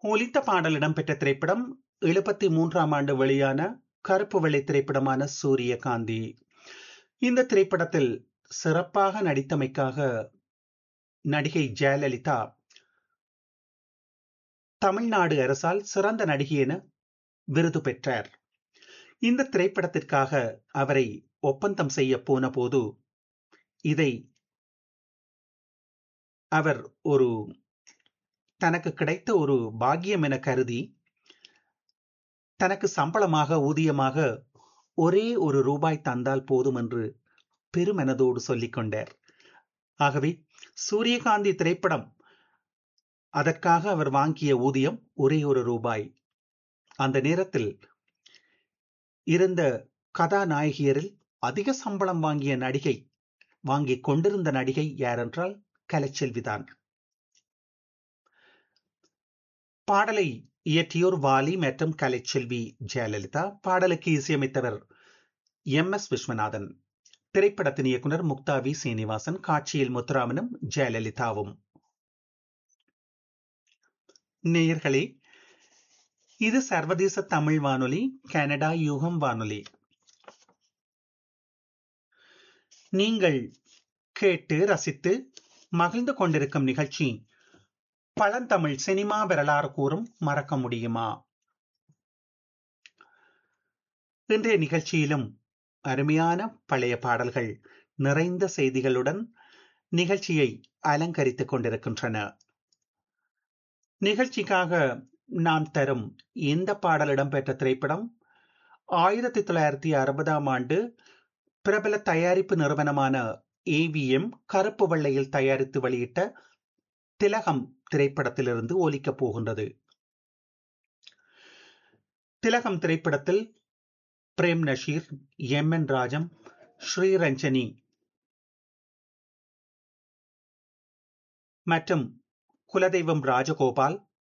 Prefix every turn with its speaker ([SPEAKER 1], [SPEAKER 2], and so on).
[SPEAKER 1] ஒலித்த பாடல் இடம்பெற்ற திரைப்படம் எழுபத்தி மூன்றாம் ஆண்டு வெளியான கருப்பு வெள்ளை திரைப்படமான சூரியகாந்தி இந்த திரைப்படத்தில் சிறப்பாக நடித்தமைக்காக நடிகை ஜெயலலிதா தமிழ்நாடு அரசால் சிறந்த நடிகை என விருது பெற்றார் இந்த திரைப்படத்திற்காக அவரை ஒப்பந்தம் செய்ய போன போது இதை அவர் ஒரு தனக்கு கிடைத்த ஒரு பாக்கியம் என கருதி தனக்கு சம்பளமாக ஊதியமாக ஒரே ஒரு ரூபாய் தந்தால் போதும் என்று பெருமனதோடு சொல்லிக் கொண்டார் ஆகவே சூரியகாந்தி திரைப்படம் அதற்காக அவர் வாங்கிய ஊதியம் ஒரே ஒரு ரூபாய் அந்த நேரத்தில் இருந்த கதாநாயகியரில் அதிக சம்பளம் வாங்கிய நடிகை வாங்கிக் கொண்டிருந்த நடிகை யாரென்றால் கலைச்செல்விதான் பாடலை இயற்றியோர் வாலி மற்றும் கலைச்செல்வி ஜெயலலிதா பாடலுக்கு இசையமைத்தவர் எம் எஸ் விஸ்வநாதன் திரைப்படத்தின் இயக்குனர் முக்தா வி சீனிவாசன் காட்சியில் முத்துராமனும் ஜெயலலிதாவும் நேயர்களே இது சர்வதேச தமிழ் வானொலி கனடா யூகம் வானொலி நீங்கள் கேட்டு ரசித்து மகிழ்ந்து கொண்டிருக்கும் நிகழ்ச்சி பழந்தமிழ் சினிமா வரலாறு கூறும் மறக்க முடியுமா இன்றைய நிகழ்ச்சியிலும் அருமையான பழைய பாடல்கள் நிறைந்த செய்திகளுடன் நிகழ்ச்சியை அலங்கரித்துக் கொண்டிருக்கின்றன நிகழ்ச்சிக்காக நாம் தரும் இந்த பாடல் இடம்பெற்ற திரைப்படம் ஆயிரத்தி தொள்ளாயிரத்தி அறுபதாம் ஆண்டு பிரபல தயாரிப்பு நிறுவனமான ஏவிஎம் கருப்பு வெள்ளையில் தயாரித்து வெளியிட்ட திலகம் திரைப்படத்திலிருந்து ஒலிக்கப் போகின்றது திலகம் திரைப்படத்தில் பிரேம் நஷீர் எம் என் ராஜம் ஸ்ரீரஞ்சனி மற்றும் குலதெய்வம் ராஜகோபால்